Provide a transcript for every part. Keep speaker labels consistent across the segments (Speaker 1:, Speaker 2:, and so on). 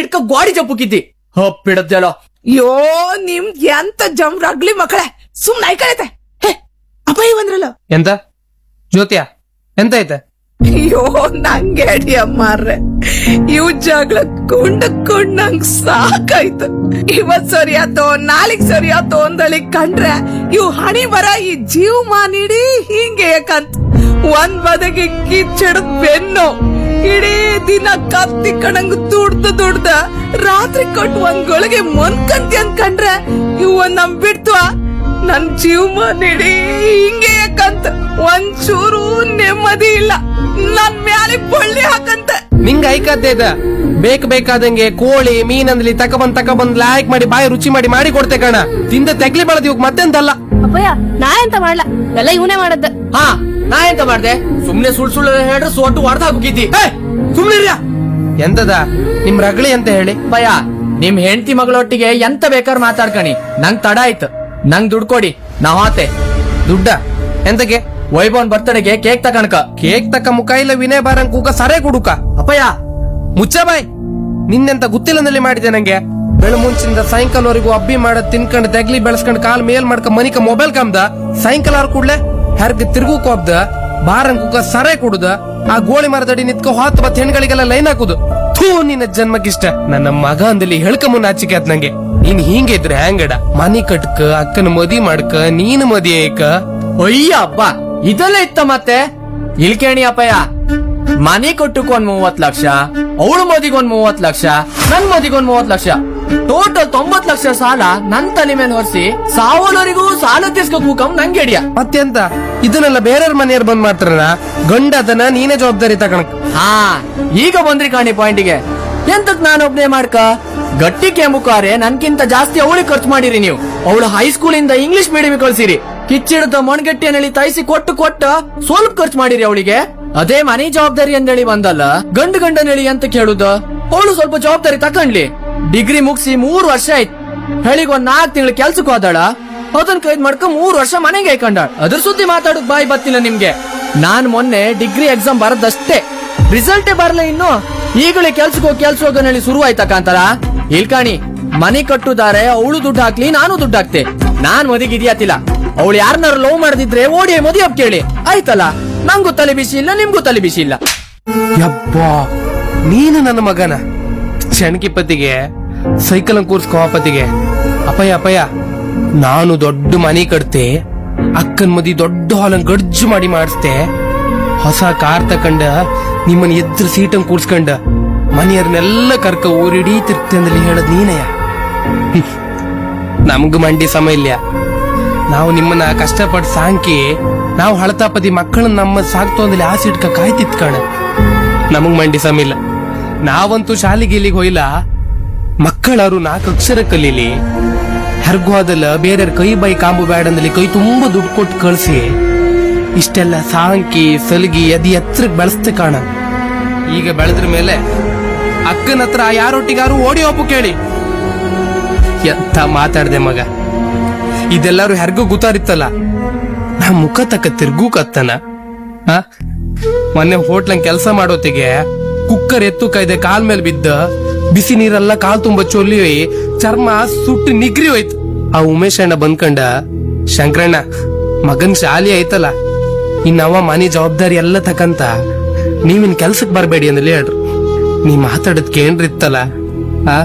Speaker 1: ಹಿಡ್ಕ ಗಾಡಿ ಜಪ್ಪುಕಿದ್ದಿ ಹಪ್ಪಿಡದ್ದೆಲ್ಲ
Speaker 2: ಯೋ ನಿಮ್ ಎಂತ ಜಮ್ ರಗ್ಲಿ ಮಕ್ಕಳೇ ಸುಮ್ನೆ ಐಕಳೈತೆ ಹೇ ಅಪಾಯ ಬಂದ್ರಲ್ಲ
Speaker 3: ಎಂತ ಜ್ಯೋತಿಯ ಎಂತ ಐತೆ
Speaker 2: ಅಯ್ಯೋ ನಂಗೆ ಅಡಿ ಅಮ್ಮಾರ್ರೆ ಇವ್ ಜಗಳ ಕೊಂಡ ಕೊಂಡ್ ನಂಗ್ ಸಾಕಾಯ್ತು ಇವತ್ ಸರಿ ಆತೋ ನಾಳಿಗ್ ಸರಿ ಆತೋ ಅಂದಳಿ ಕಂಡ್ರೆ ಇವ್ ಹಣಿ ಬರ ಈ ಜೀವ ನೀಡಿ ಹಿಂಗೆ ಯಾಕಂತ ಒಂದ್ ಬದಗೆ ಕಿಚ್ಚಡದ್ ಬೆನ್ನು ಇಡೀ ದಿನ ಕತ್ತಿ ಕಣಂಗ್ ದುಡ್ದ ದುಡ್ದ ರಾತ್ರಿ ಕೊಟ್ಟು ಒಂದ್ ಗೊಳಗೆ ಮೊನ್ಕಂತಿ ಅನ್ಕಂಡ್ರೆ ಇವ್ ನಮ್ ಬಿಡ್ತ್ವಾ ನನ್ ಜೀವ ನೀಡಿ ಹಿಂಗೆ ಯಾಕಂತ ಒಂಚೂರು ನೆಮ್ಮದಿ ಇಲ್ಲ ನನ್ ಮ್ಯಾಲೆ ಬಳ್ಳಿ ಹಾಕಂತ
Speaker 3: ನಿಂಗ ಐಕತ್ತೆ ಇದ ಬೇಕ್ ಬೇಕಾದಂಗೆ ಕೋಳಿ ಮೀನಂದ್ಲಿ ತಕಬಂದ್ ತಕಬಂದ್ ಲಾಯ್ಕ್ ಮಾಡಿ ಬಾಯಿ ರುಚಿ ಮಾಡಿ ಮಾಡಿ ಕೊಡ್ತೆ ಕಣ ತಿಂದ ತೆಗ್ಲಿ ಬಳದ್ ಇವಾಗ ಮತ್ತೆಂತಲ್ಲ
Speaker 4: ಅಪ್ಪಯ್ಯ ನಾ ಎಂತ ಮಾಡ್ಲ ಎಲ್ಲ ಇವನೇ ಮಾಡದ್ದ
Speaker 1: ಹಾ ನಾ ಎಂತ ಮಾಡ್ದೆ ಸುಮ್ನೆ ಸುಳ್ ಸುಳ್ಳು ಹೇಳ್ರೆ ಸೊಟ್ಟು ಹೊಡೆದ ಹಾಕಿದ್ದಿ ಸುಮ್ನಿರ್ಯ
Speaker 3: ಎಂತದ ನಿಮ್ ರಗಳಿ ಅಂತ ಹೇಳಿ
Speaker 1: ಭಯ ನಿಮ್ ಹೆಂಡತಿ ಮಗಳೊಟ್ಟಿಗೆ ಎಂತ ಬೇಕಾರ್ ಮಾತಾಡ್ಕಣಿ ನಂಗ್ ತಡ ಆಯ್ತು ನಂಗ್ ದುಡ್ಡು ಕೊಡಿ ನಾ ಹಾತೆ
Speaker 3: ದುಡ್ಡ ಎಂತಕ್ಕೆ
Speaker 1: ವೈಭವನ್ ಬರ್ತಡೆಗೆ ಕೇಕ್ ತಕಣಕ
Speaker 3: ಕೇಕ್ ತಕ್ಕ ಮುಖ ಇಲ್ಲ ವಿನಯ ಬಾರಂಗ್ ಕೂಕ ಸರೇ ಕುಡುಕ
Speaker 1: ಅಪ್ಪಯ್ಯ
Speaker 3: ಮುಚ್ಚ ಬಾಯ್ ನಿನ್ನೆಂತ ಗೊತ್ತಿಲ್ಲದಲ್ಲಿ ಮಾಡಿದೆ ನಂಗೆ ಬೆಳು ಮುಂಚಿಂದ ಸಾಯಂಕಾಲವರೆಗೂ ಅಬ್ಬಿ ಮಾಡದ್ ತಿನ್ಕೊಂಡ್ ತೆಗ್ಲಿ ಬೆಳೆಸ್ಕೊಂಡ್ ಕಾಲ್ ಮೇಲ್ ಮಾಡ್ಕೊಂಡ್ ಮನಿಕ ಮೊಬೈಲ್ ಕಮ್ದ ಸಾಯಂಕಾಲ ಆರ್ ಕೂಡ್ಲೆ ಹರ್ಗ ತಿರ್ಗು ಕೊಬ್ದ ಬಾರಂಗ್ ಕುಕ ಸರೆ ಕುಡುದ ಆ ಗೋಳಿ ಮರದಡಿ ನಿತ್ಕೊ ಹೊತ್ತು ಬತ್ ಹೆಣ್ಗಳಿಗೆಲ್ಲ ಲೈನ್ ಹಾಕುದು ಥೂ ನಿನ್ನ ಜನ್ಮಕ್ಕಿಷ್ಟ ನನ್ನ ಮಗ ಅಂದಲ್ಲಿ ಹೇಳ್ಕ ಮುನ್ನ ಆಚಿಕೆ ಆತ್ ನಂಗೆ ನೀನ್ ಹಿಂಗೆ ಇದ್ರೆ ಹ್ಯಾಂಗಡ ಮನಿ ಕಟ್ಕ ಅಕ್ಕನ ಮದಿ ಮಾಡ್ಕ ನೀನು ಮದಿ ಏಕ
Speaker 1: ಅಯ್ಯ ಅಬ್ಬ ಇದೆಲ್ಲ ಇತ್ತ ಮತ್ತೆ ಇಲ್ಕೇಣಿ ಅಪ್ಪಯ್ಯ ಮನೆ ಕೊಟ್ಟಕ್ ಒಂದ್ ಮೂವತ್ ಲಕ್ಷ ಅವಳ ಮದಿಗೊಂದ್ ಮೂವತ್ ಲಕ್ಷ ನನ್ ಮದಿಗೊಂದ್ ಮೂವತ್ ಲಕ್ಷ ಟೋಟಲ್ ತೊಂಬತ್ ಲಕ್ಷ ಸಾಲ ನನ್ ತಲೆ ಮೇಲೆ ಹೊರಿಸಿ ಸಾವಲವರೆಗೂ ಸಾಲ ತೀರ್ಸ್ಕೋಕಂ ನಂಗೆ ಹಿಡಿಯ
Speaker 3: ಮತ್ತೆಂತ ಇದನ್ನೆಲ್ಲ ಬೇರೆಯವ್ರ ಮನೆಯವ್ರು ಬಂದ್ ಮಾಡ್ತಾರಲ್ಲ ಗಂಡ ಅದನ್ನ ನೀನೇ ಜವಾಬ್ದಾರಿ ತಗೊಳಕ್
Speaker 1: ಹಾ ಈಗ ಬಂದ್ರಿ ಕಾಣಿ ಪಾಯಿಂಟಿಗೆ ಎಂತಕ್ ನಾನೊಬ್ನೇ ಮಾಡ್ಕ ಗಟ್ಟಿ ಕೆಂಬುಕಾರೆ ನನ್ಕಿಂತ ಜಾಸ್ತಿ ಅವಳಿಗೆ ಖರ್ಚು ಮಾಡಿರಿ ನೀವು ಅವಳು ಹೈಸ್ಕೂಲ್ ಇಂದ ಇಂಗ್ಲಿಷ್ ಮೀಡಿಯಂ ಕಳ್ಸಿರಿ ಕಿಚ್ಚಿಡದ ಮಣ್ಗಟ್ಟಿಯನ್ನೇಳಿ ತೈಸಿ ಕೊಟ್ಟು ಕೊಟ್ಟ ಸ್ವಲ್ಪ ಖರ್ಚು ಮಾಡಿರಿ ಅವಳಿಗೆ ಅದೇ ಮನೆ ಜವಾಬ್ದಾರಿ ಅಂದೇಳಿ ಬಂದಲ್ಲ ಗಂಡು ಗಂಡನೇಳಿ ಅಂತ ಕೇಳುದ ಅವಳು ಸ್ವಲ್ಪ ಜವಾಬ್ದಾರಿ ತಕೊಂಡ್ಲಿ ಡಿಗ್ರಿ ಮುಗಿಸಿ ಮೂರ್ ವರ್ಷ ಆಯ್ತು ಹೇಳಿಗ್ ಒಂದ್ ನಾಲ್ಕು ತಿಂಗಳು ಕೆಲ್ಸಕ್ಕೆ ಹೋದಾಳ ಅದನ್ ಕೈದ್ ಮಾಡ್ಕ ಮೂರ್ ವರ್ಷ ಮನೆಗೆ ಹಾಕೊಂಡಾಳ ಅದ್ರ ಸುದ್ದಿ ಮಾತಾಡಕ್ ಬಾಯಿ ಬತ್ತಿಲ್ಲ ನಿಮ್ಗೆ ನಾನ್ ಮೊನ್ನೆ ಡಿಗ್ರಿ ಎಕ್ಸಾಮ್ ಬರದಷ್ಟೇ ರಿಸಲ್ಟೇ ಬರಲ್ಲ ಇನ್ನು ಈಗಲೇ ಕೆಲ್ಸಕ್ಕೆ ಹೋಗಿ ಕೆಲ್ಸ ಹೋಗೋನಲ್ಲಿ ಶುರು ಆಯ್ತಾ ಕಾಂತಾರ ಇಲ್ಕಾಣಿ ಮನೆ ಕಟ್ಟುದಾರೆ ಅವಳು ದುಡ್ಡು ಹಾಕ್ಲಿ ನಾನು ದುಡ್ಡು ಹಾಕ್ತೆ ನಾನ್ ಮದಿಗೆ ಇದ್ಯಾತಿಲ್ಲ ಅವಳು ಯಾರನ್ನಾರು ಲವ್ ಮಾಡದಿದ್ರೆ ಓಡಿ ಮದಿ ಹಬ್ಬ ಕೇಳಿ ಆಯ್ತಲ್ಲ ನಂಗೂ ತಲೆ ಬಿಸಿ ಇಲ್ಲ ನಿಮ್ಗೂ ತಲೆ ಬಿಸಿ ಇಲ್ಲ
Speaker 3: ಯಬ್ಬಾ ನೀನು ನನ್ನ ಮಗನ ಪತಿಗೆ ಸೈಕಲ್ ಕೂರ್ಸ್ಕೋ ಪತಿಗೆ ಅಪಯ ಅಪಯ ನಾನು ದೊಡ್ಡ ಮನೆ ಕಟ್ತೆ ಅಕ್ಕನ್ ಮದಿ ದೊಡ್ಡ ಹಾಲನ್ ಗಡ್ಜು ಮಾಡಿ ಮಾಡಿಸ್ತೆ ಹೊಸ ಕಾರ್ ತಕಂಡ ನಿಮ್ಮನ್ನ ಎದ್ರ ಸೀಟನ್ ಕೂರ್ಸ್ಕೊಂಡ ಮನೆಯವ್ರನ್ನೆಲ್ಲ ಕರ್ಕ ಊರಿಡೀ ತಿರ್ಗ್ತಂದಲ್ಲಿ ಹೇಳದ್ ನೀನಯ್ಯ ಹ್ಮ್. ನಮ್ಗ್ ಮಂಡಿ ಸಮ ಇಲ್ಲ ನಾವು ನಿಮ್ಮನ್ನ ಕಷ್ಟಪಟ್ಟು ಸಾಂಕಿ ನಾವು ಹಳತಾಪದಿ ಮಕ್ಕಳನ್ನ ನಮ್ಮ ಸಾಕ್ತು ಅಂದಲ್ಲಿ ಆಸೆ ಇಟ್ಕ ಕಾಯ್ತಿತ್ ಕಣ ನಮಗ್ ಮಂಡಿ ಸಮ ಇಲ್ಲ ನಾವಂತೂ ಶಾಲೆಗೆ ಇಲ್ಲಿಗೆ ಹೋಯ್ಲ ಮಕ್ಕಳಾರು ನಾಲ್ಕು ಅಕ್ಷರ ಕಲೀಲಿ ಹೆರ್ಗು ಹೋದಲ್ಲ ಬೇರೆ ಕೈ ಬೈ ಕಾಂಬು ಬ್ಯಾಡ ಅಂದಲ್ಲಿ ಕೈ ತುಂಬಾ ದುಡ್ಡು ಕೊಟ್ಟು ಕಳ್ಸಿ ಇಷ್ಟೆಲ್ಲ ಸಾಂಕಿ ಸಲ್ಗಿ ಅದಿ ಎತ್ತರಕ್ಕೆ ಬೆಳೆಸ್ತೆ ಕಾಣ ಈಗ ಬೆಳೆದ್ರ ಮೇಲೆ ಅಕ್ಕನ ಹತ್ರ ಯಾರೊಟ್ಟಿಗಾರು ಓಡಿ ಹೋಗು ಕೇಳಿ ಎಂತ ಮಾತಾಡ್ದೆ ಮಗ ಇದೆಲ್ಲಾರು ಹೆರ್ಗು ಗುತ್ತಾರಿತ್ತಲ್ಲ ನಾ ಮುಖ ತಕ್ಕ ತಿರ್ಗೂ ಕತ್ತನ ಆ? ಮೊನ್ನೆ ಹೋಟ್ಲಂಗ್ ಕೆಲಸ ಮಾಡೋತಿಗೆ ಕುಕ್ಕರ್ ಎತ್ತು ಕೈದೆ ಕಾಲ್ ಮೇಲೆ ಬಿದ್ದ ಬಿಸಿ ನೀರೆಲ್ಲ ಕಾಲ್ ತುಂಬ ಚೊಲ್ಲಿ ಚರ್ಮ ಸುಟ್ಟು ನಿಗ್ರಿ ಹೋಯ್ತು ಆ ಉಮೇಶ್ ಅಣ್ಣ ಬಂದ್ಕಂಡ ಶಂಕರಣ್ಣ ಮಗನ್ ಶಾಲಿ ಐತಲ್ಲ ಇನ್ನವ ಮನೆ ಜವಾಬ್ದಾರಿ ಎಲ್ಲ ತಕಂತ ನೀವಿನ್ ಕೆಲ್ಸಕ್ ಬರ್ಬೇಡಿ ಅಂದಲ್ಲಿ ಹೇಳ್ರು ನೀ ಮಾತಾಡದ್ ಕೇಂದ್ರಿತ್ತಲ್ಲ ಆ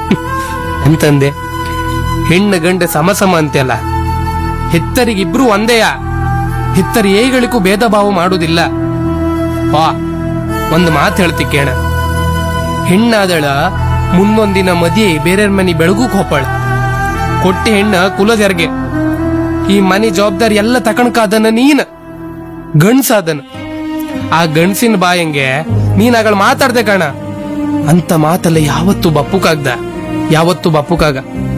Speaker 3: ಅಂತಂದೆ ಹೆಣ್ಣು ಗಂಡ ಸಮ ಸಮ ಅಂತೆಲ್ಲ ಹೆತ್ತರಿಗಿಬ್ರು ಒಂದೇಯ ಹೆತ್ತರಿ ಏಗಳಿಗೂ ಭೇದ ಭಾವ ಮಾಡುವುದಿಲ್ಲ ವಾ ಒಂದು ಮಾತು ಹೇಳ್ತಿ ಕೇಳ ಹೆಣ್ಣಾದಳ ಮುಂದೊಂದಿನ ಮದಿ ಬೇರೆಯವ್ರ ಮನಿ ಬೆಳಗುಕ್ ಹೋಪಾಳ ಕೊಟ್ಟಿ ಹೆಣ್ಣ ಕುಲದೆರ್ಗೆ ಈ ಮನೆ ಜವಾಬ್ದಾರಿ ಎಲ್ಲ ತಕಣಕ ಅದನ್ನ ನೀನ್ ಗಂಡ್ಸಾದನ ಆ ಗಂಡ್ಸಿನ ಬಾಯಂಗೆ ನೀನ್ ಆಗಳ ಮಾತಾಡ್ದೆ ಕಣ ಅಂತ ಮಾತಲ್ಲ ಯಾವತ್ತು ಬಪ್ಪುಕಾಗ್ದ ಯಾವತ್ತು ಬಪ್ಪುಕಾಗ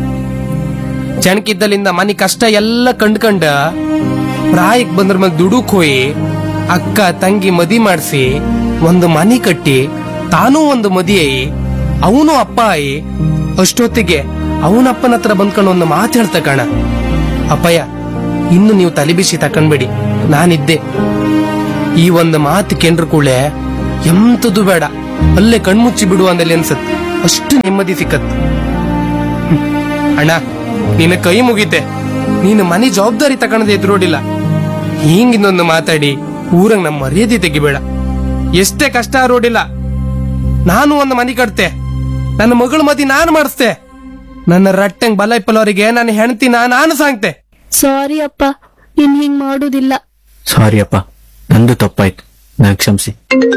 Speaker 3: ಚಣಕಿದ್ದಲಿಂದ ಮನಿ ಕಷ್ಟ ಎಲ್ಲ ಕಂಡ್ಕಂಡ ಪ್ರಾಯಕ್ ಬಂದ್ರ ಮೇಲೆ ದುಡುಕ್ ಹೋಯಿ ಅಕ್ಕ ತಂಗಿ ಮದಿ ಮಾಡಿಸಿ ಒಂದು ಮನಿ ಕಟ್ಟಿ ತಾನೂ ಒಂದು ಮದಿ ಆಯಿ ಅವನು ಅಪ್ಪ ಆಯಿ ಅಷ್ಟೊತ್ತಿಗೆ ಅವನಪ್ಪನ ಹತ್ರ ಬಂದ್ಕೊಂಡು ಒಂದು ಮಾತು ಹೇಳ್ತ ಕಣ ಅಪ್ಪಯ್ಯ ಇನ್ನು ನೀವು ತಲೆಬಿಸಿ ತಕೊಂಡ್ಬೇಡಿ ನಾನಿದ್ದೆ ಈ ಒಂದು ಮಾತು ಕೇಂದ್ರ ಕೂಳೆ ಎಂತದು ಬೇಡ ಅಲ್ಲೇ ಕಣ್ಮುಚ್ಚಿ ಬಿಡು ಅಂದಲ್ಲಿ ಅನ್ಸತ್ ಅಷ್ಟು ನೆಮ್ಮದಿ ಸಿಕ್ಕತ್ ಹ್ಮ್. ಅಣ್ಣ ನಿನ್ನ ಕೈ ಮುಗಿತೆ ನೀನು ಮನೆ ಜವಾಬ್ದಾರಿ ತಗೊಳದೆ ಎದುರೋಡಿಲ್ಲ ಹಿಂಗಿಂದೊಂದು ಮಾತಾಡಿ ಊರಂಗ್ ನಮ್ಮ ಮರ್ಯಾದೆ ತೆಗಿಬೇಡ ಎಷ್ಟೇ ಕಷ್ಟ ರೋಡಿಲ್ಲ ನಾನು ಒಂದು ಮನೆ ಕಟ್ತೆ ನನ್ನ ಮಗಳ ಮದಿ ನಾನು ಮಾಡಿಸ್ತೆ ನನ್ನ ರಟ್ಟಂಗ್ ಬಲ ಇಪ್ಪಲವರಿಗೆ ನನ್ನ ಹೆಂಡತಿನ ನಾನು ಸಾಂಗ್ತೆ
Speaker 4: ಸಾರಿ ಅಪ್ಪ ಇನ್ ಹಿಂಗ್ ಮಾಡುದಿಲ್ಲ
Speaker 1: ಸಾರಿ ಅಪ್ಪ ನಂದು ತಪ್ಪಾಯ್ತು ನನ್ ಕ್ಷಮಿಸಿ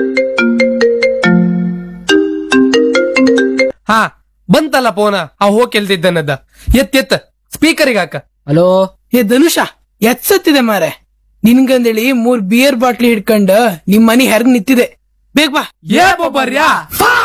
Speaker 3: ಹಾ ಬಂತಲ್ಲ ಫೋನ ಆ ಹೋಗ್ ಕೆಲ್ತಿದ್ದನದ ಎತ್ ಎತ್ ಸ್ಪೀಕರಿಗೆ ಹಾಕ
Speaker 5: ಹಲೋ
Speaker 2: ಏ ಧನುಷ ಎತ್ಸತ್ತಿದೆ ಮಾರೆ ನಿನ್ಗಂದೇಳಿ ಮೂರ್ ಬಿಯರ್ ಬಾಟ್ಲಿ ಹಿಡ್ಕೊಂಡ್ ನಿಮ್ ಮನಿ ಹೆರ್ಗ್ ನಿಂತಿದೆ ಬೇಗ ಬಾ
Speaker 3: ಏ ಬೊಬ್ಬರ್ಯಾ